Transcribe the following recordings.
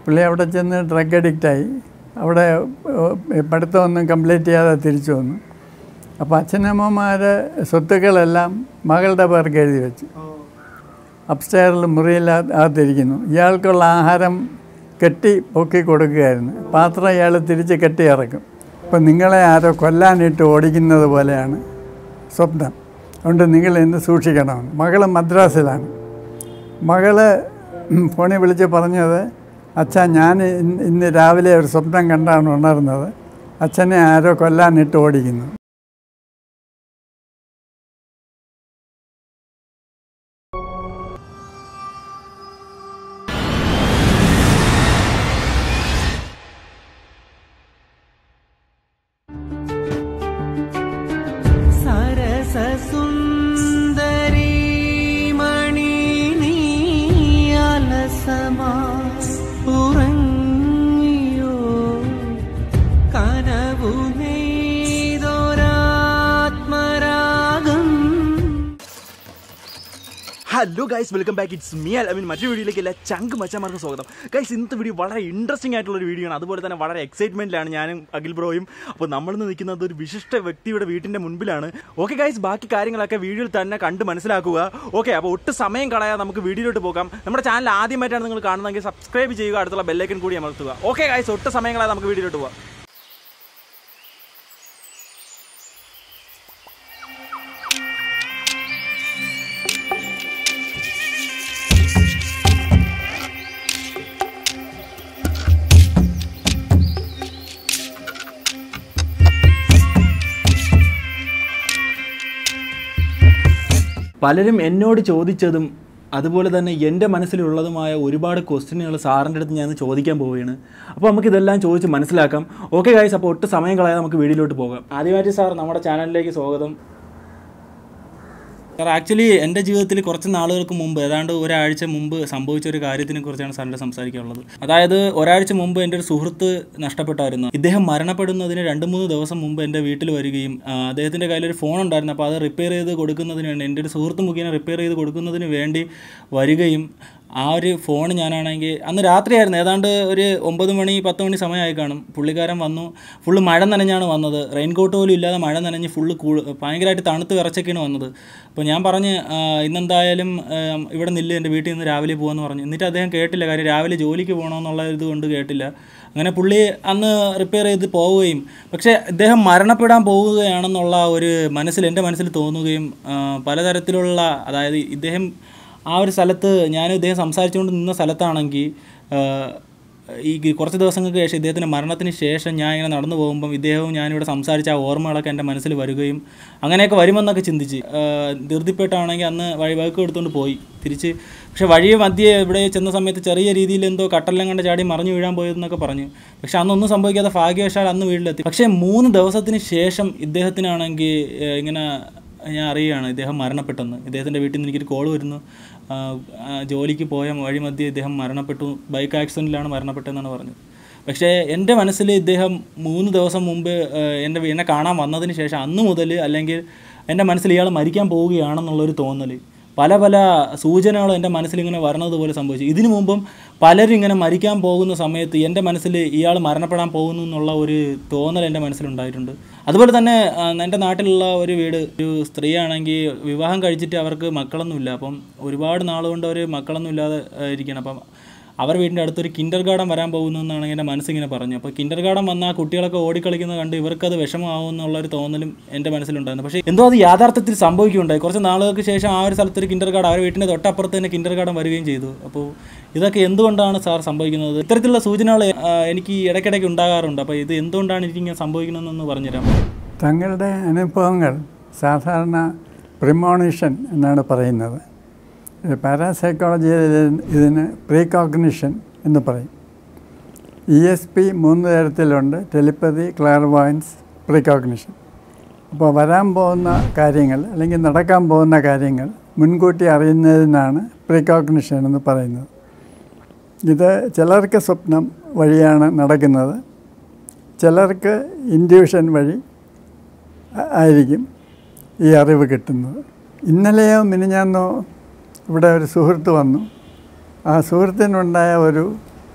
പുള്ളി അവിടെ ചെന്ന് ഡ്രഗ് അഡിക്റ്റായി അവിടെ ഏഹ്, പഠിത്തമൊന്നും കംപ്ലീറ്റ് ചെയ്യാതെ തിരിച്ചു വന്നു അപ്പോൾ അച്ഛനമ്മമാർ സ്വത്തുക്കളെല്ലാം മകളുടെ പേർക്ക് എഴുതി വെച്ചു അപ്സ്റ്റെയറിൽ മുറിയില്ലാതിരിക്കുന്നു ഇയാൾക്കുള്ള ആഹാരം കെട്ടി പൊക്കി കൊടുക്കുകയായിരുന്നു പാത്രം ഇയാൾ തിരിച്ച് കെട്ടി ഇറക്കും അപ്പം നിങ്ങളെ ആരോ കൊല്ലാനിട്ട് ഓടിക്കുന്നത് പോലെയാണ് സ്വപ്നം അതുകൊണ്ട് നിങ്ങൾ ഇന്ന് സൂക്ഷിക്കണമെന്ന് മകൾ മദ്രാസിലാണ് മകള് ഫോണിൽ വിളിച്ച് പറഞ്ഞത് അച്ഛാ ഞാൻ ഇന്ന് ഇന്ന് രാവിലെ ഒരു സ്വപ്നം കണ്ടാണ് ഉണർന്നത് അച്ഛനെ ആരോ കൊല്ലാനിട്ട് ഓടിക്കുന്നു സരസസുന്ദരീ മണി നീ അലസമാ ഉറങ്ങിയോ കനവു നെയ്തൊരാത്മരാഗം hello guys welcome back it's me I mean മറ്റൊരു വീഡിയോയിലേക്ക് എല്ലാ ചങ്ക് മച്ചാമാർക്ക് സ്വാഗതം ഗൈസ് ഇന്നത്തെ വീഡിയോ വളരെ ഇൻട്രസ്റ്റിംഗ് ആയിട്ടുള്ള ഒരു വീഡിയോ ആണ് അതുപോലെ തന്നെ വളരെ എക്സൈറ്റ്മെന്റിലാണ് ഞാനും അഖിൽ ബ്രോയും അപ്പോൾ നമ്മളിന്ന് നിൽക്കുന്നത് ഒരു വിശിഷ്ട വ്യക്തിയുടെ വീട്ടിന്റെ മുൻപിലാണ് ഓക്കെ ഗൈസ് ബാക്കി കാര്യങ്ങളൊക്കെ വീഡിയോയിൽ തന്നെ കണ്ട് മനസ്സിലാക്കുക ഓക്കെ അപ്പോൾ ഒട്ടും സമയം കളയാതെ നമുക്ക് വീഡിയോയിലോട്ട് പോകാം നമ്മുടെ ചാനൽ ആദ്യമായിട്ടാണ് നിങ്ങൾ കാണുന്നതെങ്കിൽ സബ്സ്ക്രൈബ് ചെയ്യുക അടുത്തുള്ള ബെല്ലൈക്കൻ കൂടി അമർത്തുക ഓക്കെ ഗൈസ് ഒട്ടും സമയം കളയാതെ നമുക്ക് വീഡിയോയിലോട്ട് പോകാം പലരും എന്നോട് ചോദിച്ചതും അതുപോലെ തന്നെ എൻ്റെ മനസ്സിലുള്ളതുമായ ഒരുപാട് ക്വസ്റ്റ്യനുകൾ സാറിൻ്റെ അടുത്ത് ഞാൻ ചോദിക്കാൻ പോവുകയാണ് അപ്പോൾ നമുക്ക് ഇതെല്ലാം ചോദിച്ച് മനസ്സിലാക്കാം ഓക്കെ ഗൈസ് അപ്പോൾ ഒട്ടും സമയം കളയാതെ നമുക്ക് വീഡിയോയിലോട്ട് പോകാം ആദ്യമായിട്ട് സാർ നമ്മുടെ ചാനലിലേക്ക് സ്വാഗതം സാർ ആക്ച്വലി എൻ്റെ ജീവിതത്തിൽ കുറച്ച് നാളുകൾക്ക് മുമ്പ് ഏതാണ്ട് ഒരാഴ്ച മുമ്പ് സംഭവിച്ച ഒരു കാര്യത്തിനെ കുറിച്ചാണ് സാറിൻ്റെ സംസാരിക്കാനുള്ളത് അതായത് ഒരാഴ്ച മുമ്പ് എൻ്റെ ഒരു സുഹൃത്ത് നഷ്ടപ്പെട്ടായിരുന്നു ഇദ്ദേഹം മരണപ്പെടുന്നതിന് രണ്ട് മൂന്ന് ദിവസം മുമ്പ് എൻ്റെ വീട്ടിൽ വരികയും ആ, അദ്ദേഹത്തിൻ്റെ കയ്യിൽ ഒരു ഫോൺ ഉണ്ടായിരുന്നു അപ്പോൾ അത് റിപ്പയർ ചെയ്ത് കൊടുക്കുന്നതിന് വേണ്ടി എൻ്റെ ഒരു സുഹൃത്ത് മുഖേന റിപ്പയർ ചെയ്ത് കൊടുക്കുന്നതിന് വേണ്ടി വരികയും ആ ഒരു ഫോൺ ഞാനാണെങ്കിൽ അന്ന് രാത്രിയായിരുന്നു ഏതാണ്ട് ഒരു ഒമ്പത് മണി പത്ത് മണി സമയമായി കാണും പുള്ളിക്കാരൻ വന്നു ഫുള്ള് മഴ നനഞ്ഞാണ് വന്നത് റെയിൻകോട്ട് പോലും ഇല്ലാതെ മഴ നനഞ്ഞ് ഫുള്ള് കൂ ഭയങ്കരമായിട്ട് തണുത്ത് വിറച്ചൊക്കെയാണ് വന്നത് അപ്പോൾ ഞാൻ പറഞ്ഞ് ആ, ഇന്നെന്തായാലും ആ, ഇവിടെ നില്ല് എൻ്റെ വീട്ടിൽ നിന്ന് രാവിലെ പോകുമെന്ന് പറഞ്ഞു എന്നിട്ട് അദ്ദേഹം കേട്ടില്ല കാര്യം രാവിലെ ജോലിക്ക് പോകണമെന്നുള്ള ഇത് കൊണ്ട് കേട്ടില്ല അങ്ങനെ പുള്ളി അന്ന് റിപ്പയർ ചെയ്ത് പോവുകയും പക്ഷേ ഇദ്ദേഹം മരണപ്പെടാൻ പോവുകയാണെന്നുള്ള ഒരു മനസ്സിൽ എൻ്റെ മനസ്സിൽ തോന്നുകയും ആ, പലതരത്തിലുള്ള അതായത് ഇദ്ദേഹം ആ ഒരു സ്ഥലത്ത് ഞാൻ ഇദ്ദേഹം സംസാരിച്ചുകൊണ്ട് നിന്ന സ്ഥലത്താണെങ്കിൽ ഈ കുറച്ച് ദിവസങ്ങൾക്ക് ശേഷം ഇദ്ദേഹത്തിൻ്റെ മരണത്തിന് ശേഷം ഞാൻ ഇങ്ങനെ നടന്നു പോകുമ്പം ഇദ്ദേഹവും ഞാനിവിടെ സംസാരിച്ച ആ ഓർമ്മകളൊക്കെ എൻ്റെ മനസ്സിൽ വരികയും അങ്ങനെയൊക്കെ വരുമെന്നൊക്കെ ചിന്തിച്ച് ആ, ധൃതിപ്പെട്ടാണെങ്കിൽ അന്ന് വഴി വകുപ്പ് എടുത്തുകൊണ്ട് പോയി തിരിച്ച് പക്ഷേ വഴി മധ്യേ ഇവിടെ ചെന്ന സമയത്ത് ചെറിയ രീതിയിൽ എന്തോ കട്ടെല്ലാം കണ്ട് ചാടി മറിഞ്ഞു വീഴാൻ പോയതെന്നൊക്കെ പറഞ്ഞു പക്ഷെ അന്നൊന്നും സംഭവിക്കാതെ ഭാഗ്യവശാൽ അന്ന് വീട്ടിലെത്തി പക്ഷേ മൂന്ന് ദിവസത്തിന് ശേഷം ഇദ്ദേഹത്തിനാണെങ്കിൽ ഏഹ്, ഇങ്ങനെ ഞാൻ അറിയുകയാണ് ഇദ്ദേഹം മരണപ്പെട്ടെന്ന് ഇദ്ദേഹത്തിൻ്റെ വീട്ടിൽ നിന്ന് എനിക്കൊരു കോൾ വരുന്നു ആ, ആ, ജോലിക്ക് പോയ വഴി മധ്യേ ഇദ്ദേഹം മരണപ്പെട്ടു ബൈക്ക് ആക്സിഡൻറ്റിലാണ് മരണപ്പെട്ടതെന്നാണ് പറഞ്ഞത് പക്ഷേ എൻ്റെ മനസ്സിൽ ഇദ്ദേഹം മൂന്ന് ദിവസം മുമ്പ് ആ, എൻ്റെ എന്നെ കാണാൻ വന്നതിന് ശേഷം അന്ന് മുതൽ അല്ലെങ്കിൽ എൻ്റെ മനസ്സിൽ ഇയാൾ മരിക്കാൻ പോവുകയാണെന്നുള്ളൊരു തോന്നൽ പല പല സൂചനകളും എൻ്റെ മനസ്സിൽ ഇങ്ങനെ വരണത് പോലെ സംഭവിച്ചു ഇതിനു മുമ്പും പലരും ഇങ്ങനെ മരിക്കാൻ പോകുന്ന സമയത്ത് എൻ്റെ മനസ്സിൽ ഇയാൾ മരണപ്പെടാൻ പോകുന്നു എന്നുള്ള ഒരു തോന്നൽ എൻ്റെ മനസ്സിലുണ്ടായിട്ടുണ്ട് അതുപോലെ തന്നെ ആ, എൻ്റെ നാട്ടിലുള്ള ഒരു വീട് ഒരു സ്ത്രീയാണെങ്കിൽ വിവാഹം കഴിച്ചിട്ട് അവർക്ക് മക്കളൊന്നുമില്ല അപ്പം ഒരുപാട് നാളുകൊണ്ട് അവർ മക്കളൊന്നും ഇല്ലാതെ ആ, ഇരിക്കണം അപ്പം അവർ വീടിൻ്റെ അടുത്തൊരു കിൻഡർ ഗാർഡൻ വരാൻ പോകുന്നു എന്നാണ് എൻ്റെ മനസ്സിങ്ങനെ പറഞ്ഞു അപ്പോൾ കിൻഡർ ഗാർഡൻ വന്ന ആ കുട്ടികളൊക്കെ ഓടിക്കളിക്കുന്നത് കണ്ട് ഇവർക്കത് വിഷമമാവും എന്നുള്ളൊരു തോന്നലും എൻ്റെ മനസ്സിലുണ്ടായിരുന്നു പക്ഷേ എന്തോ അത് യാഥാർത്ഥ്യത്തിൽ സംഭവിക്കുകയുണ്ടായി കുറച്ച് നാളുകൾക്ക് ശേഷം ആ ഒരു സ്ഥലത്തൊരു കിൻഡർ ഗാർഡൻ അവർ വീട്ടിൻ്റെ തൊട്ടപ്പുറത്ത് തന്നെ കിൻഡർ ഗാർഡൻ വരികയും ചെയ്തു അപ്പോൾ ഇതൊക്കെ എന്തുകൊണ്ടാണ് സാർ സംഭവിക്കുന്നത് ഇത്തരത്തിലുള്ള സൂചനകൾ ആ, എനിക്ക് ഇടയ്ക്കിടയ്ക്ക് ഉണ്ടാകാറുണ്ട് അപ്പോൾ ഇത് എന്തുകൊണ്ടാണ് എനിക്കിങ്ങനെ സംഭവിക്കുന്നതെന്നൊന്ന് പറഞ്ഞുതരാം തങ്ങളുടെ അനുഭവങ്ങൾ സാധാരണ പ്രിമോണിഷൻ എന്നാണ് പറയുന്നത് പാരാസൈക്കോളജിയിൽ ഇതിന് പ്രീകോഗ്നിഷൻ എന്ന് പറയും ഇ എസ് പി മൂന്ന് തരത്തിലുണ്ട് ടെലിപ്പതി ക്ലാർവോയൻസ് പ്രീകോഗ്നിഷൻ അപ്പോൾ വരാൻ പോകുന്ന കാര്യങ്ങൾ അല്ലെങ്കിൽ നടക്കാൻ പോകുന്ന കാര്യങ്ങൾ മുൻകൂട്ടി അറിയുന്നതിനാണ് പ്രീകോഗ്നിഷൻ എന്ന് പറയുന്നത് ഇത് ചിലർക്ക് സ്വപ്നം വഴിയാണ് നടക്കുന്നത് ചിലർക്ക് ഇൻഡ്യൂഷൻ വഴി ആ- ആയിരിക്കും ഈ അറിവ് കിട്ടുന്നത് ഇന്നലെയോ മിനിഞ്ഞാന്നോ ഇവിടെ ഒരു സുഹൃത്ത് വന്നു ആ സുഹൃത്തിനുണ്ടായ ഒരു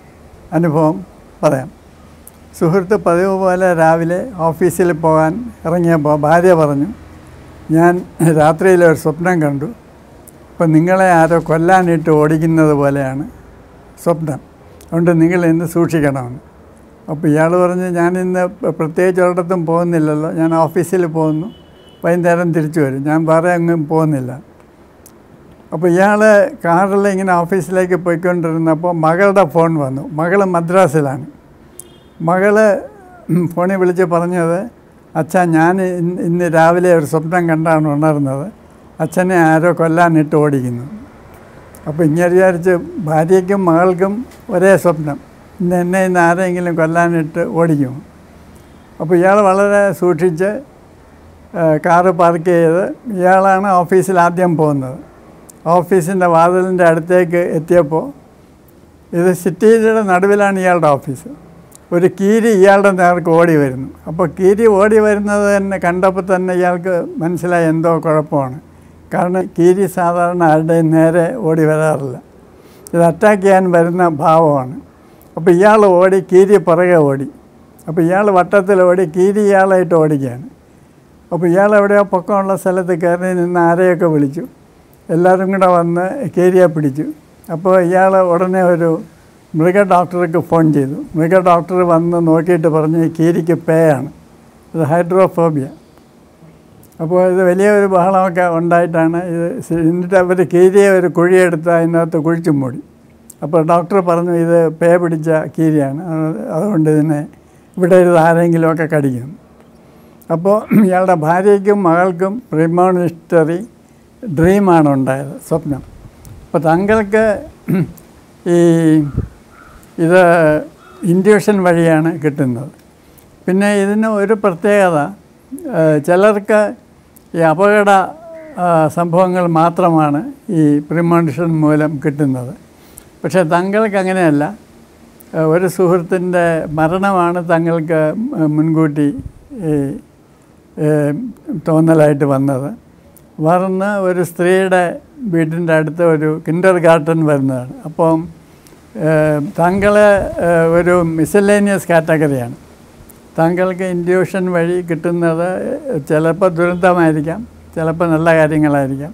അനുഭവം പറയാം സുഹൃത്ത് പതിവ് പോലെ രാവിലെ ഓഫീസിൽ പോകാൻ ഇറങ്ങിയപ്പോൾ ഭാര്യ പറഞ്ഞു ഞാൻ രാത്രിയിൽ ഒരു സ്വപ്നം കണ്ടു അപ്പം നിങ്ങളെ ആരോ കൊല്ലാനിട്ട് ഓടിക്കുന്നത് പോലെയാണ് സ്വപ്നം അതുകൊണ്ട് നിങ്ങൾ ഇന്ന് സൂക്ഷിക്കണമെന്ന് അപ്പോൾ ഇയാൾ പറഞ്ഞ് ഞാൻ ഇന്ന് പ്രത്യേകിച്ച് ഒരിടത്തും പോകുന്നില്ലല്ലോ ഞാൻ ഓഫീസിൽ പോകുന്നു വൈകുന്നേരം തിരിച്ചു വരും ഞാൻ വേറെ എങ്ങും പോകുന്നില്ല അപ്പോൾ ഇയാൾ കാറിൽ ഇങ്ങനെ ഓഫീസിലേക്ക് പോയിക്കൊണ്ടിരുന്നപ്പോൾ മകളുടെ ഫോൺ വന്നു മകൾ മദ്രാസിലാണ് മകള് ഫോണിൽ വിളിച്ച് പറഞ്ഞത് അച്ഛാ ഞാൻ ഇന്ന് ഇന്ന് രാവിലെ ഒരു സ്വപ്നം കണ്ടാണ് ഉണർന്നത് അച്ഛനെ ആരോ കൊല്ലാനിട്ട് ഓടിക്കുന്നു അപ്പോൾ ഇങ്ങനെ വിചാരിച്ച് ഭാര്യയ്ക്കും മകൾക്കും ഒരേ സ്വപ്നം ഇന്ന് എന്നെ ഇന്ന് ആരെങ്കിലും കൊല്ലാനിട്ട് ഓടിക്കും അപ്പോൾ ഇയാൾ വളരെ സൂക്ഷിച്ച് ഏഹ്, കാറ് പാർക്ക് ചെയ്ത് ഇയാളാണ് ഓഫീസിൽ ആദ്യം പോകുന്നത് ഓഫീസിൻ്റെ വാതിലിൻ്റെ അടുത്തേക്ക് എത്തിയപ്പോൾ ഇത് സിറ്റിയുടെ നടുവിലാണ് ഇയാളുടെ ഓഫീസ് ഒരു കീരി ഇയാളുടെ നേർക്ക് ഓടി വരുന്നു അപ്പോൾ കീരി ഓടി വരുന്നത് തന്നെ കണ്ടപ്പോൾ തന്നെ ഇയാൾക്ക് മനസ്സിലായി എന്തോ കുഴപ്പമാണ് കാരണം കീരി സാധാരണ ആരുടെയും നേരെ ഓടി വരാറില്ല ഇത് അറ്റാക്ക് ചെയ്യാൻ വരുന്ന ഭാവമാണ് അപ്പോൾ ഇയാൾ ഓടി കീരി പുറകെ ഓടി അപ്പോൾ ഇയാൾ വട്ടത്തിൽ ഓടി കീരി ഇയാളായിട്ട് ഓടിക്കുകയാണ് അപ്പോൾ ഇയാൾ എവിടെയോ പൊക്കമുള്ള സ്ഥലത്ത് കയറി നിന്ന് ആരെയൊക്കെ വിളിച്ചു എല്ലാവരും കൂടെ വന്ന് കീരിയെ പിടിച്ചു അപ്പോൾ ഇയാൾ ഉടനെ ഒരു മൃഗ ഡോക്ടർക്ക് ഫോൺ ചെയ്തു മൃഗ ഡോക്ടർ വന്ന് നോക്കിയിട്ട് പറഞ്ഞു ഈ കീരിക്ക് പേയാണ് ഇത് ഹൈഡ്രോഫോബിയ അപ്പോൾ ഇത് വലിയ ഒരു ബഹളമൊക്കെ ഉണ്ടായിട്ടാണ് ഇത് സി- എന്നിട്ട് അവർ കീരിയെ ഒരു കുഴിയെടുത്ത് അതിനകത്ത് കുഴിച്ചു മൂടി അപ്പോൾ ഡോക്ടർ പറഞ്ഞു ഇത് പേ പിടിച്ച കീരിയാണ് അത് അതുകൊണ്ട് ഇതിനെ ഇവിടെ ഇരുന്ന് ആരെങ്കിലുമൊക്കെ കടിക്കും അപ്പോൾ ഇയാളുടെ ഭാര്യയ്ക്കും മകൾക്കും പ്രിമോണിസ്റ്ററി ഡ്രീമാണ് ഉണ്ടായത് സ്വപ്നം അപ്പോൾ താങ്കൾക്ക് ഈ ഇത് ഇൻഡ്യൂഷൻ വഴിയാണ് കിട്ടുന്നത് പിന്നെ ഇതിന് ഒരു പ്രത്യേകത ആ, ചിലർക്ക് ഈ അപകട ആ, സംഭവങ്ങൾ മാത്രമാണ് ഈ പ്രിമോണിഷൻ മൂലം കിട്ടുന്നത് പക്ഷേ താങ്കൾക്ക് അങ്ങനെയല്ല ആ, ഒരു സുഹൃത്തിൻ്റെ മരണമാണ് താങ്കൾക്ക് മുൻകൂട്ടി ഈ ഏ, തോന്നലായിട്ട് വന്നത് വന്ന് ഒരു സ്ത്രീയുടെ വീട്ടിൻ്റെ അടുത്ത് ഒരു കിൻഡർ ഗാർട്ടൻ വരുന്നതാണ് അപ്പം താങ്കൾ ഒരു മിസലേനിയസ് കാറ്റഗറിയാണ് താങ്കൾക്ക് ഇൻഡ്യൂഷൻ വഴി കിട്ടുന്നത് ചിലപ്പോൾ ദുരന്തമായിരിക്കാം ചിലപ്പോൾ നല്ല കാര്യങ്ങളായിരിക്കാം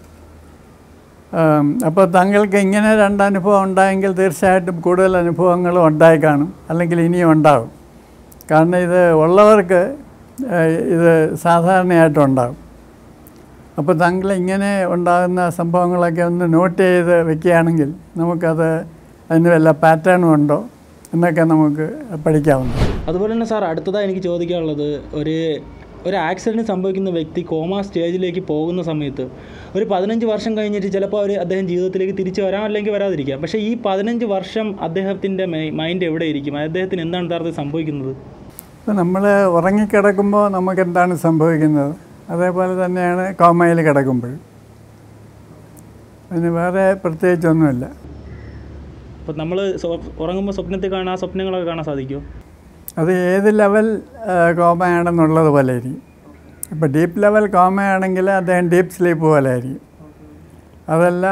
ആം, അപ്പോൾ താങ്കൾക്ക് ഇങ്ങനെ രണ്ട് അനുഭവം ഉണ്ടായെങ്കിൽ തീർച്ചയായിട്ടും കൂടുതൽ അനുഭവങ്ങളും ഉണ്ടായി കാണും അല്ലെങ്കിൽ ഇനിയും ഉണ്ടാകും കാരണം ഇത് ഉള്ളവർക്ക് ഏഹ്, ഇത് സാധാരണയായിട്ടും ഉണ്ടാകും അപ്പോൾ താങ്കൾ ഇങ്ങനെ ഉണ്ടാകുന്ന സംഭവങ്ങളൊക്കെ ഒന്ന് നോട്ട് ചെയ്ത് വെക്കുകയാണെങ്കിൽ നമുക്കത് അതിന് വല്ല പാറ്റേണും ഉണ്ടോ എന്നൊക്കെ നമുക്ക് പഠിക്കാവുന്നതാണ് അതുപോലെ തന്നെ സാർ അടുത്തതായി എനിക്ക് ചോദിക്കാനുള്ളത് ഒരു ഒരു ആക്സിഡൻറ്റ് സംഭവിക്കുന്ന വ്യക്തി കോമ സ്റ്റേജിലേക്ക് പോകുന്ന സമയത്ത് ഒരു പതിനഞ്ച് വർഷം കഴിഞ്ഞിട്ട് ചിലപ്പോൾ അവർ അദ്ദേഹം ജീവിതത്തിലേക്ക് തിരിച്ചു വരാം അല്ലെങ്കിൽ വരാതിരിക്കാം പക്ഷേ ഈ പതിനഞ്ച് വർഷം അദ്ദേഹത്തിൻ്റെ മൈൻഡ് എവിടെ ഇരിക്കും അദ്ദേഹത്തിന് എന്താണ് യഥാർത്ഥത്തിൽ സംഭവിക്കുന്നത് ഇപ്പോൾ നമ്മൾ ഉറങ്ങിക്കിടക്കുമ്പോൾ നമുക്ക് എന്താണ് സംഭവിക്കുന്നത് അതേപോലെ തന്നെയാണ് കോമയിൽ കിടക്കുമ്പോൾ അതിന് വേറെ പ്രത്യേകിച്ചൊന്നുമില്ല അപ്പോൾ നമ്മൾ ഉറങ്ങുമ്പോൾ സ്വപ്നത്തിൽ കാണാൻ ആ സ്വപ്നങ്ങളൊക്കെ കാണാൻ സാധിക്കുമോ അത് ഏത് ലെവൽ ആ, കോമയാണെന്നുള്ളത് പോലെ ആയിരിക്കും ഇപ്പോൾ ഡീപ്പ് ലെവൽ കോമയാണെങ്കിൽ അദ്ദേഹം ഡീപ്പ് സ്ലീപ്പ് പോലെ ആയിരിക്കും അതല്ല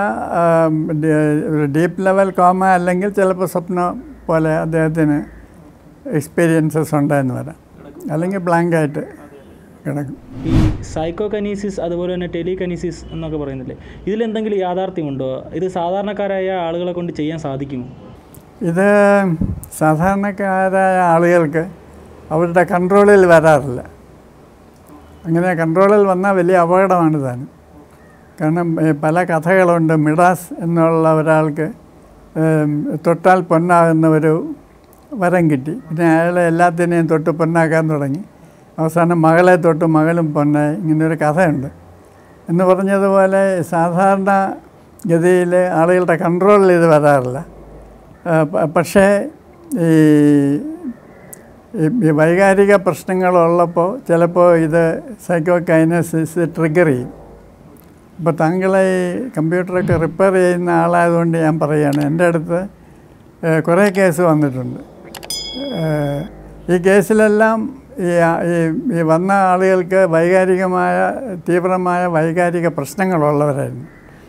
ഡീപ്പ് ലെവൽ കോമ അല്ലെങ്കിൽ ചിലപ്പോൾ സ്വപ്നം പോലെ അദ്ദേഹത്തിന് എക്സ്പീരിയൻസസ് ഉണ്ടായെന്ന് വരാം അല്ലെങ്കിൽ ബ്ലാങ്കായിട്ട് കിടക്കും ഈ സൈക്കോ കനീസിസ് അതുപോലെ തന്നെ ടെലികനീസിസ് എന്നൊക്കെ പറയുന്നില്ലേ ഇതിലെന്തെങ്കിലും യാഥാർത്ഥ്യമുണ്ടോ ഇത് സാധാരണക്കാരായ ആളുകളെ കൊണ്ട് ചെയ്യാൻ സാധിക്കുമോ ഇത് സാധാരണക്കാരായ ആളുകൾക്ക് അവരുടെ കൺട്രോളിൽ വരാറില്ല അങ്ങനെ കൺട്രോളിൽ വന്നാൽ വലിയ അപകടമാണ് താനും കാരണം ഏ, പല കഥകളുണ്ട് മിഡാസ് എന്നുള്ള ഒരാൾക്ക് ഏം, തൊട്ടാൽ പൊന്നാകുന്ന ഒരു വരം കിട്ടി പിന്നെ അയാളെ എല്ലാത്തിനെയും തൊട്ട് പൊന്നാക്കാൻ തുടങ്ങി അവസാനം മകളെ തൊട്ട് മകളും പൊന്നായി ഇങ്ങനൊരു കഥയുണ്ട് എന്ന് പറഞ്ഞതുപോലെ സാധാരണ ഗതിയിൽ ആളുകളുടെ കൺട്രോളിൽ ഇത് വരാറില്ല ആ, പ- പക്ഷേ ഈ ഈ- ഈ വൈകാരിക പ്രശ്നങ്ങളുള്ളപ്പോൾ ചിലപ്പോൾ ഇത് സൈക്കോ കൈനസിസ് ട്രിഗർ ചെയ്യും അപ്പോൾ താങ്കളെ ഈ കമ്പ്യൂട്ടറൊക്കെ റിപ്പയർ ചെയ്യുന്ന ആളായതുകൊണ്ട് ഞാൻ പറയുകയാണ് എൻ്റെ അടുത്ത് ഏഹ്, കുറേ കേസ് വന്നിട്ടുണ്ട് ഏഹ്, ഈ കേസിലെല്ലാം ഈ ആ- ഈ ഈ വന്ന ആളുകൾക്ക് വൈകാരികമായ തീവ്രമായ വൈകാരിക പ്രശ്നങ്ങളുള്ളവരായിരുന്നു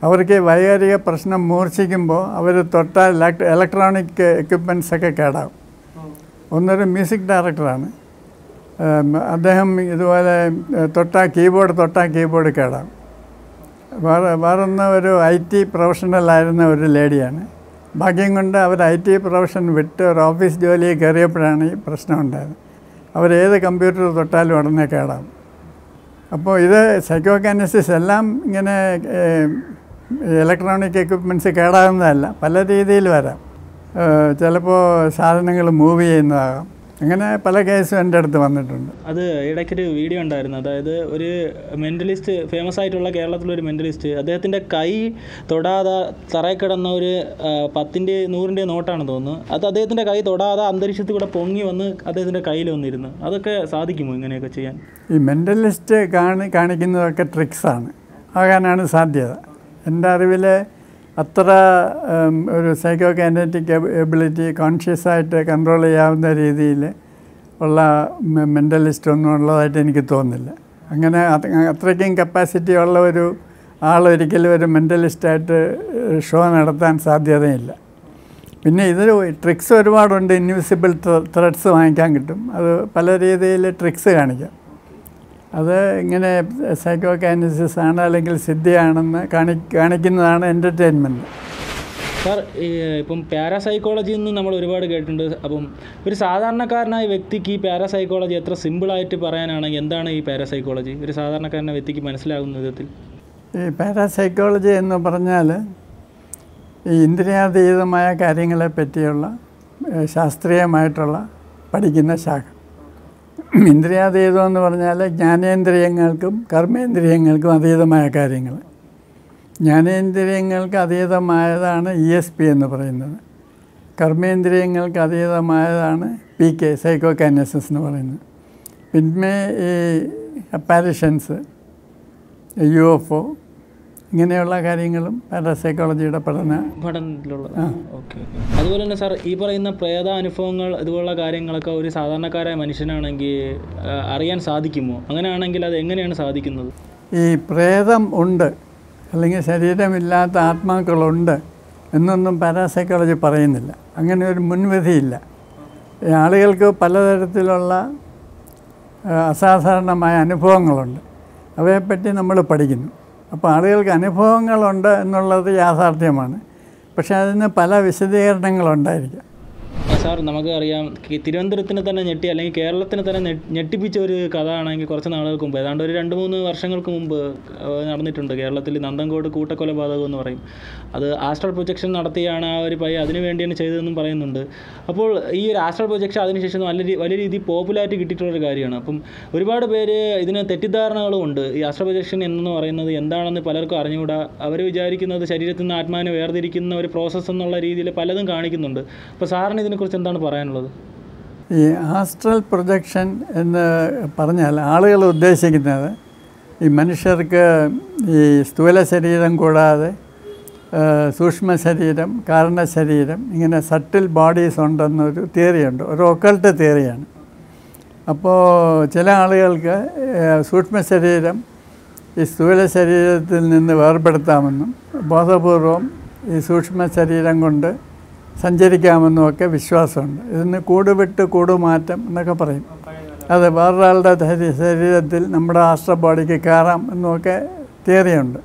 അവർക്ക് വൈകാരിക പ്രശ്നം മൂർച്ഛിക്കുമ്പോൾ അവർ തൊട്ടാൽ ഇലക്ട്ര- ഇലക്ട്രോണിക് എക്യുപ്മെൻറ്റ്സ് ഒക്കെ കേടാവും ഒന്നൊരു മ്യൂസിക് ഡയറക്ടറാണ് ഉം, അദ്ദേഹം ഇതുപോലെ ഏഹ്, തൊട്ടാ കീബോർഡ് തൊട്ടാ കീബോർഡ് കേടാവും വേറെ വേറൊന്ന് ഒരു ഐ ടി പ്രൊഫഷണലായിരുന്ന ഒരു ലേഡിയാണ് ഭാഗ്യം കൊണ്ട് അവർ ഐ ടി പ്രൊഫഷൻ വിട്ട് ഒരു ഓഫീസ് ജോലിയിൽ കയറിയപ്പോഴാണ് ഈ പ്രശ്നം ഉണ്ടായത് അവർ ഏത് കമ്പ്യൂട്ടർ തൊട്ടാലും ഉടനെ കേടാവും അപ്പോൾ ഇത് സൈക്കോകാനസിസ് എല്ലാം ഇങ്ങനെ ഇലക്ട്രോണിക് എക്യുപ്മെൻറ്റ്സ് കേടാകുന്നതല്ല പല രീതിയിൽ വരാം ഏഹ് ചിലപ്പോൾ സാധനങ്ങൾ മൂവ് ചെയ്യുന്നതാകാം അങ്ങനെ പല കേസും എൻ്റെ അടുത്ത് വന്നിട്ടുണ്ട് അത് ഇടയ്ക്കൊരു വീഡിയോ ഉണ്ടായിരുന്നു അതായത് ഒരു മെൻ്റലിസ്റ്റ് ഫേമസ് ആയിട്ടുള്ള കേരളത്തിലൊരു മെൻ്റലിസ്റ്റ് അദ്ദേഹത്തിൻ്റെ കൈ തൊടാതെ തറയിൽ കിടന്ന ഒരു ആ, പത്തിൻ്റെ നൂറിൻ്റെ നോട്ടാണെന്ന് തോന്നുന്നു അത് അദ്ദേഹത്തിൻ്റെ കൈ തൊടാതെ അന്തരീക്ഷത്തിൽ കൂടെ പൊങ്ങി വന്ന് അദ്ദേഹത്തിൻ്റെ കയ്യിൽ വന്നിരുന്നു അതൊക്കെ സാധിക്കുമോ ഇങ്ങനെയൊക്കെ ചെയ്യാൻ ഈ മെൻ്റലിസ്റ്റ് കാണി കാണിക്കുന്നതൊക്കെ ട്രിക്സാണ് ആകാനാണ് സാധ്യത എൻ്റെ അറിവിൽ അത്ര ഉം, ഒരു സൈക്കോ കാനറ്റിക് എബിലിറ്റി കോൺഷ്യസ് ആയിട്ട് കൺട്രോൾ ചെയ്യാവുന്ന രീതിയിൽ ഉള്ള മെൻ്റലിസ്റ്റ് ഒന്നും ഉള്ളതായിട്ട് എനിക്ക് തോന്നുന്നില്ല അങ്ങനെ അത് അത്രയ്ക്കും കപ്പാസിറ്റി ഉള്ള ഒരു ആളൊരിക്കലും ഒരു മെൻ്റലിസ്റ്റായിട്ട് ഷോ നടത്താൻ സാധ്യതയില്ല പിന്നെ ഇതിൽ ട്രിക്സ് ഒരുപാടുണ്ട് ഇൻവിസിബിൾ ത്രെഡ്സ് വാങ്ങിക്കാൻ കിട്ടും അത് പല രീതിയിൽ ട്രിക്സ് കാണിക്കാം അത് ഇങ്ങനെ സൈക്കോ കാനസിസ് ആണ് അല്ലെങ്കിൽ സിദ്ധിയാണെന്ന് കാണി കാണിക്കുന്നതാണ് എൻ്റർടൈൻമെൻറ്റ് സാർ ഈ ഇപ്പം പാരാസൈക്കോളജി എന്ന് നമ്മൾ ഒരുപാട് കേട്ടിട്ടുണ്ട് അപ്പം ഒരു സാധാരണക്കാരനായ വ്യക്തിക്ക് ഈ പാരാസൈക്കോളജി എത്ര സിമ്പിളായിട്ട് പറയാനാണെങ്കിൽ എന്താണ് ഈ പാരാസൈക്കോളജി ഒരു സാധാരണക്കാരനായ വ്യക്തിക്ക് മനസ്സിലാകുന്ന വിധത്തിൽ ഈ പാരാസൈക്കോളജി എന്ന് പറഞ്ഞാൽ ഈ ഇന്ദ്രിയാതീതമായ കാര്യങ്ങളെ പറ്റിയുള്ള ഏഹ്, ശാസ്ത്രീയമായിട്ടുള്ള പഠിക്കുന്ന ശാഖ ഇന്ദ്രിയാതീതം എന്ന് പറഞ്ഞാൽ ജ്ഞാനേന്ദ്രിയങ്ങൾക്കും കർമ്മേന്ദ്രിയങ്ങൾക്കും അതീതമായ കാര്യങ്ങൾ ജ്ഞാനേന്ദ്രിയങ്ങൾക്ക് അതീതമായതാണ് ഇ എസ് പി എന്ന് പറയുന്നത് കർമ്മേന്ദ്രിയങ്ങൾക്ക് അതീതമായതാണ് പി കെ സൈക്കോ കാനസിസ് എന്ന് പറയുന്നത് പിന്നെ ഈ അപ്പാരിഷൻസ് യു എഫ് ഒ ഇങ്ങനെയുള്ള കാര്യങ്ങളും പാരാസൈക്കോളജിയുടെ പഠന പഠനത്തിലുള്ളത് ഓക്കെ അതുപോലെ തന്നെ സാർ ഈ പറയുന്ന പ്രേത അനുഭവങ്ങൾ ഇതുപോലുള്ള കാര്യങ്ങളൊക്കെ ഒരു സാധാരണക്കാരായ മനുഷ്യനാണെങ്കിൽ ആ, അറിയാൻ സാധിക്കുമോ അങ്ങനെയാണെങ്കിൽ അത് എങ്ങനെയാണ് സാധിക്കുന്നത് ഈ പ്രേതം ഉണ്ട് അല്ലെങ്കിൽ ശരീരമില്ലാത്ത ആത്മാക്കളുണ്ട് എന്നൊന്നും പാരാസൈക്കോളജി പറയുന്നില്ല അങ്ങനെ ഒരു മുൻവിധിയില്ല ഈ ആളുകൾക്ക് പലതരത്തിലുള്ള ആ, അസാധാരണമായ അനുഭവങ്ങളുണ്ട് അവയെപ്പറ്റി നമ്മൾ പഠിക്കുന്നു അപ്പോൾ ആളുകൾക്ക് അനുഭവങ്ങളുണ്ട് എന്നുള്ളത് യാഥാർത്ഥ്യമാണ് പക്ഷേ അതിന് പല വിശദീകരണങ്ങളുണ്ടായിരിക്കാം ആ, സാർ നമുക്ക് അറിയാം കി- തിരുവനന്തപുരത്തിന് തന്നെ ഞെട്ടി അല്ലെങ്കിൽ കേരളത്തിന് തന്നെ ഞെ- ഞെട്ടിപ്പിച്ച ഒരു കഥ ആണെങ്കിൽ കുറച്ച് നാളുകൾക്ക് മുമ്പ് ഏതാണ്ട് ഒരു രണ്ട് മൂന്ന് വർഷങ്ങൾക്ക് മുമ്പ് ആ, നടന്നിട്ടുണ്ട് കേരളത്തിൽ നന്തൻകോട് കൂട്ടക്കൊലപാതകം എന്ന് പറയും അത് ആസ്ട്രൽ പ്രൊജക്ഷൻ നടത്തിയാണ് ആ ഒരു പയ്യ അതിനു വേണ്ടിയാണ് ചെയ്തതെന്നും പറയുന്നുണ്ട് അപ്പോൾ ഈ ഒരു ആസ്ട്രൽ പ്രൊജക്ഷൻ അതിനുശേഷം നല്ല രീ- വലിയ രീതിയിൽ പോപ്പുലാരിറ്റി കിട്ടിയിട്ടുള്ളൊരു കാര്യമാണ് അപ്പം ഒരുപാട് പേര് ഇതിന് തെറ്റിദ്ധാരണകളും ഉണ്ട് ഈ ആസ്ട്രൽ പ്രൊജക്ഷൻ എന്ന് പറയുന്നത് എന്താണെന്ന് പലർക്കും അറിഞ്ഞുകൂടാ അവർ വിചാരിക്കുന്നത് ശരീരത്തിൽ നിന്ന് ആത്മാവിനെ വേർതിരിക്കുന്ന ഒരു പ്രോസസ്സ് എന്നുള്ള രീതിയിൽ പലതും കാണിക്കുന്നുണ്ട് അപ്പോൾ സാറിന് ഇതിനെക്കുറിച്ച് എന്താണ് പറയാനുള്ളത് ഈ ആസ്ട്രൽ പ്രൊജക്ഷൻ എന്ന് പറഞ്ഞാൽ ആളുകൾ ഉദ്ദേശിക്കുന്നത് ഈ മനുഷ്യർക്ക് ഈ സ്ഥൂല ശരീരം കൂടാതെ ആ, സൂക്ഷ്മ ശരീരം കാരണ ശരീരം ഇങ്ങനെ സട്ടിൽ ബോഡീസ് ഉണ്ടെന്നൊരു തിയറിയുണ്ട് ഒരു ഒക്കൾട്ട് തിയറിയാണ് അപ്പോൾ ചില ആളുകൾക്ക് ആ, സൂക്ഷ്മ ശരീരം ഈ സ്ഥൂല ശരീരത്തിൽ നിന്ന് വേർപെടുത്താമെന്നും ബോധപൂർവം ഈ സൂക്ഷ്മ ശരീരം കൊണ്ട് സഞ്ചരിക്കാമെന്നും ഒക്കെ വിശ്വാസമുണ്ട് ഇതിന് കൂടുവിട്ട് കൂടുമാറ്റം എന്നൊക്കെ പറയും അത് വേറൊരാളുടെ ശരീ- ശരീരത്തിൽ നമ്മുടെ ആസ്ട്ര ബോഡിക്ക് കയറാം എന്നുമൊക്കെ തിയറിയുണ്ട്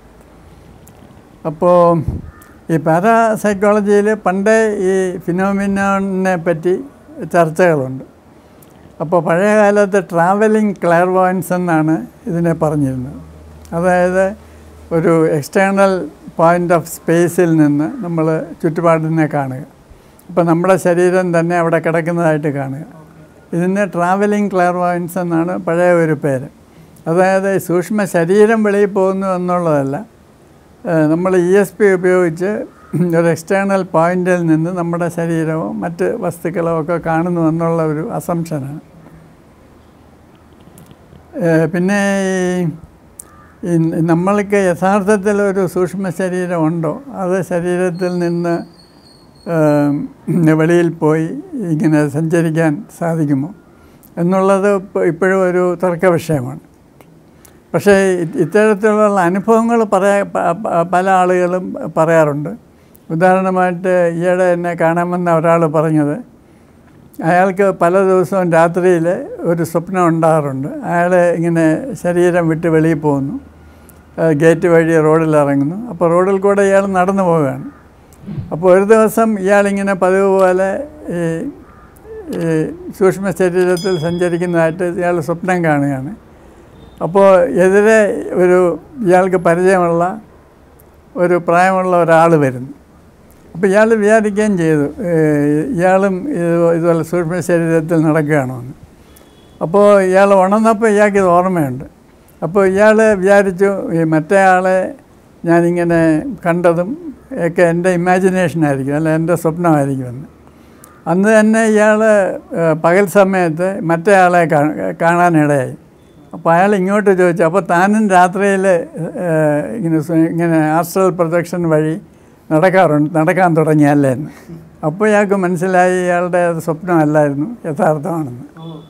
അപ്പോൾ ഈ പാരാസൈക്കോളജിയിൽ പണ്ടേ ഈ ഫിനോമിനോണിനെ പറ്റി ചർച്ചകളുണ്ട് അപ്പോൾ പഴയ കാലത്ത് ട്രാവലിംഗ് ക്ലയർവോയൻസ് എന്നാണ് ഇതിനെ പറഞ്ഞിരുന്നത് അതായത് ഒരു എക്സ്റ്റേണൽ പോയിൻ്റ് ഓഫ് സ്പേസിൽ നിന്ന് നമ്മൾ ചുറ്റുപാടിനെ കാണുക അപ്പോൾ നമ്മുടെ ശരീരം തന്നെ അവിടെ കിടക്കുന്നതായിട്ട് കാണുക ഇതിന് ട്രാവലിംഗ് ക്ലയർവോയൻസ് എന്നാണ് പഴയ ഒരു പേര് അതായത് സൂക്ഷ്മ ശരീരം വെളിയിൽ പോകുന്നു എന്നുള്ളതല്ല ഏഹ് നമ്മൾ ഇ എസ് പി ഉപയോഗിച്ച് ഒരു എക്സ്റ്റേണൽ പോയിന്റിൽ നിന്ന് നമ്മുടെ ശരീരമോ മറ്റ് വസ്തുക്കളോ ഒക്കെ കാണുന്നു എന്നുള്ള ഒരു അസംഷനാണ് ഏഹ് പിന്നെ ഈ ഈ നമ്മൾക്ക് യഥാർത്ഥത്തിൽ ഒരു സൂക്ഷ്മ ശരീരം ഉണ്ടോ അത് ശരീരത്തിൽ നിന്ന് ഏഹ് വെളിയിൽ പോയി ഇങ്ങനെ സഞ്ചരിക്കാൻ സാധിക്കുമോ എന്നുള്ളത് ഇപ്പ- ഇപ്പോഴും ഒരു തർക്ക വിഷയമാണ് പക്ഷേ ഇ- ഇത്തരത്തിലുള്ള അനുഭവങ്ങൾ പറയാ പ- പ- പല ആളുകളും പറയാറുണ്ട് ഉദാഹരണമായിട്ട് ഈയിടെ എന്നെ കാണാമെന്ന ഒരാൾ പറഞ്ഞത് അയാൾക്ക് പല ദിവസവും രാത്രിയിൽ ഒരു സ്വപ്നം ഉണ്ടാകാറുണ്ട് അയാൾ ഇങ്ങനെ ശരീരം വിട്ട് വെളിയിൽ പോകുന്നു ആ, ഗേറ്റ് വഴി റോഡിൽ ഇറങ്ങുന്നു അപ്പോൾ റോഡിൽ കൂടെ ഇയാൾ നടന്നു പോവുകയാണ് അപ്പോൾ ഒരു ദിവസം ഇയാളിങ്ങനെ പതിവ് പോലെ ഈ ഈ സൂക്ഷ്മ ശരീരത്തിൽ സഞ്ചരിക്കുന്നതായിട്ട് ഇയാൾ സ്വപ്നം കാണുകയാണ് അപ്പോൾ എതിരെ ഒരു ഇയാൾക്ക് പരിചയമുള്ള ഒരു പ്രായമുള്ള ഒരാൾ വരുന്നു അപ്പോൾ ഇയാൾ വിചാരിക്കുകയും ചെയ്തു ഏഹ് ഇയാളും ഇത് ഇതുപോലെ സൂക്ഷ്മ ശരീരത്തിൽ നടക്കുകയാണോ എന്ന് അപ്പോൾ ഇയാൾ ഉണർന്നപ്പോൾ ഇയാൾക്ക് ഇത് ഓർമ്മയുണ്ട് അപ്പോൾ ഇയാൾ വിചാരിച്ചു ഈ മറ്റേ ആളെ ഞാനിങ്ങനെ കണ്ടതും ഒക്കെ എൻ്റെ ഇമാജിനേഷനായിരിക്കും അല്ല എൻ്റെ സ്വപ്നമായിരിക്കുമെന്ന് അന്ന് തന്നെ ഇയാൾ പകൽ സമയത്ത് മറ്റേ ആളെ കാ- കാണാനിടയായി അപ്പോൾ അയാൾ ഇങ്ങോട്ട് ചോദിച്ചു അപ്പോൾ താനും രാത്രിയിൽ ഇങ്ങനെ സ്വ- ഇങ്ങനെ ആസ്ട്രൽ പ്രൊജക്ഷൻ വഴി നടക്കാറുണ്ട് നടക്കാൻ തുടങ്ങിയല്ലേ എന്ന് അപ്പോൾ ഇയാൾക്ക് മനസ്സിലായി ഇയാളുടെ അത് സ്വപ്നമല്ലായിരുന്നു യഥാർത്ഥമാണെന്ന്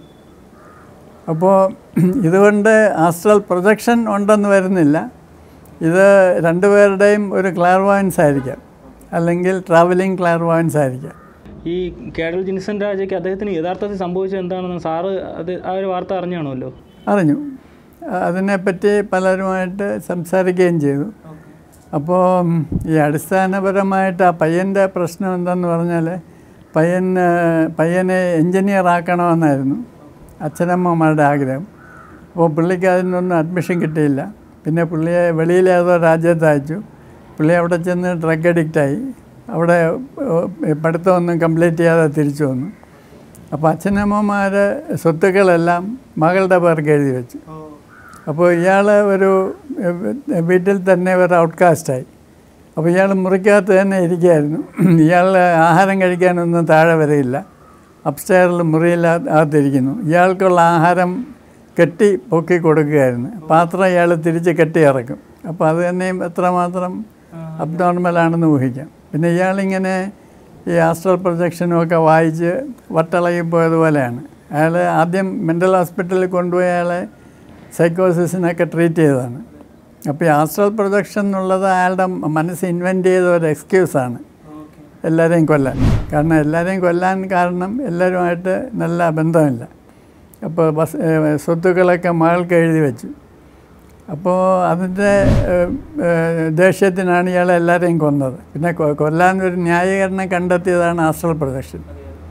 അപ്പോൾ ഇതുകൊണ്ട് ആസ്ട്രൽ പ്രൊജക്ഷൻ ഉണ്ടെന്ന് വരുന്നില്ല ഇത് രണ്ടുപേരുടെയും ഒരു ക്ലാർവായൻസ് ആയിരിക്കാം അല്ലെങ്കിൽ ട്രാവലിംഗ് ക്ലാർവായൻസ് ആയിരിക്കാം ഈ കേഡൽ ജിൻസൺ രാജയ്ക്ക് അദ്ദേഹത്തിന് യഥാർത്ഥത്തിൽ സംഭവിച്ചത് എന്താണെന്ന് സാറ് അത് ആ ഒരു വാർത്ത അറിഞ്ഞാണല്ലോ അറിഞ്ഞു അ- അതിനെപ്പറ്റി പലരുമായിട്ട് സംസാരിക്കുകയും ചെയ്തു അപ്പോൾ ഉം, ഈ അടിസ്ഥാനപരമായിട്ട് ആ പയ്യൻ്റെ പ്രശ്നം എന്തെന്ന് പറഞ്ഞാൽ പയ്യൻ ആ, പയ്യനെ എൻജിനീയർ ആക്കണമെന്നായിരുന്നു അച്ഛനമ്മമാരുടെ ആഗ്രഹം അപ്പോൾ പുള്ളിക്ക് അതിനൊന്നും അഡ്മിഷൻ കിട്ടിയില്ല പിന്നെ പുള്ളിയെ വെളിയിലെ ഏതോ രാജ്യത്ത് അയച്ചു പുള്ളി അവിടെ ചെന്ന് ഡ്രഗ് അഡിക്റ്റായി അവിടെ ഏ, പഠിത്തമൊന്നും കംപ്ലീറ്റ് ചെയ്യാതെ തിരിച്ചു വന്നു അപ്പോൾ അച്ഛനമ്മമാർ സ്വത്തുക്കളെല്ലാം മകളുടെ പേർക്ക് എഴുതി വെച്ചു അപ്പോൾ ഇയാൾ ഒരു ഏഹ്, വീട്ടിൽ തന്നെ ഒരു ഔട്ട്കാസ്റ്റായി അപ്പോൾ ഇയാൾ മുറിക്കകത്ത് തന്നെ ഇരിക്കുകയായിരുന്നു ഇയാൾ ആഹാരം കഴിക്കാനൊന്നും താഴെ വരെയില്ല അപ്സ്റ്റെയറിൽ മുറിയിൽ അകത്തിരിക്കുന്നു ഇയാൾക്കുള്ള ആഹാരം കെട്ടി പൊക്കി കൊടുക്കുകയായിരുന്നു പാത്രം ഇയാൾ തിരിച്ച് കെട്ടി ഇറക്കും അപ്പോൾ അത് തന്നെയും എത്രമാത്രം അബ്നോർമലാണെന്ന് ഊഹിക്കാം പിന്നെ ഇയാളിങ്ങനെ ഈ ആസ്ട്രൽ പ്രൊജക്ഷനും ഒക്കെ വായിച്ച് വട്ടളകി പോയതുപോലെയാണ് അയാൾ ആദ്യം മെൻ്റൽ ഹോസ്പിറ്റലിൽ കൊണ്ടുപോയി അയാളെ സൈക്കോസിസിനൊക്കെ ട്രീറ്റ് ചെയ്തതാണ് അപ്പോൾ ഈ ആസ്ട്രൽ പ്രൊജക്ഷൻ എന്നുള്ളത് അയാളുടെ മനസ്സ് ഇൻവെൻറ്റ് ചെയ്ത ഒരു എക്സ്ക്യൂസാണ് എല്ലാവരെയും കൊല്ലാൻ കാരണം എല്ലാവരെയും കൊല്ലാൻ കാരണം എല്ലാവരുമായിട്ട് നല്ല ബന്ധമില്ല അപ്പോൾ ബസ് ഏഹ് സ്വത്തുക്കളൊക്കെ മകൾക്ക് എഴുതി വെച്ചു അപ്പോൾ അതിൻ്റെ ഏഹ്, ഏഹ്, ദേഷ്യത്തിനാണ് ഇയാൾ എല്ലാവരെയും കൊന്നത് പിന്നെ കൊ- കൊല്ലാൻ ഒരു ന്യായീകരണം കണ്ടെത്തിയതാണ് ആസ്ട്രൽ പ്രൊജക്ഷൻ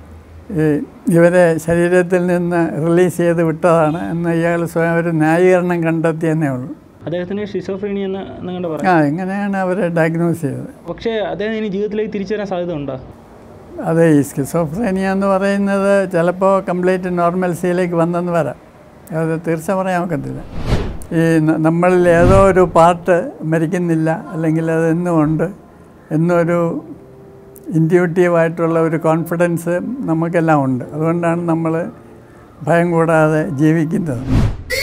ഈ ഇവരെ ശരീരത്തിൽ നിന്ന് റിലീസ് ചെയ്ത് വിട്ടതാണ് എന്ന് ഇയാൾ സ്വയം ഒരു ന്യായീകരണം കണ്ടെത്തിയെന്നേ ഉള്ളൂ അദ്ദേഹത്തിന് ഷിസോഫ്രീനി എന്ന് എന്നങ്ങണ്ട് പറയാം ആ എങ്ങനെയാണ് അവരെ ഡയഗ്നോസ് ചെയ്തത് പക്ഷേ അദ്ദേഹം ഇനി ജീവിതത്തിലേക്ക് തിരിച്ചു വരാൻ സാധ്യത ഉണ്ടോ അതെ ഈ സ്കിസോഫ്രേനിയ എന്ന് പറയുന്നത് ചിലപ്പോൾ കംപ്ലീറ്റ് നോർമൽസിയിലേക്ക് വന്നെന്ന് വരാം അത് തീർച്ച പറയാൻ ഒക്കത്തില്ല ഈ ന- നമ്മളിൽ ഏതോ ഒരു പാർട്ട് മരിക്കുന്നില്ല അല്ലെങ്കിൽ അത് എന്നും ഉണ്ട് എന്നൊരു ഇൻറ്റ്യൂട്ടീവായിട്ടുള്ള ഒരു കോൺഫിഡൻസ് നമുക്കെല്ലാം ഉണ്ട് അതുകൊണ്ടാണ് നമ്മൾ ഭയം കൂടാതെ ജീവിക്കുന്നത്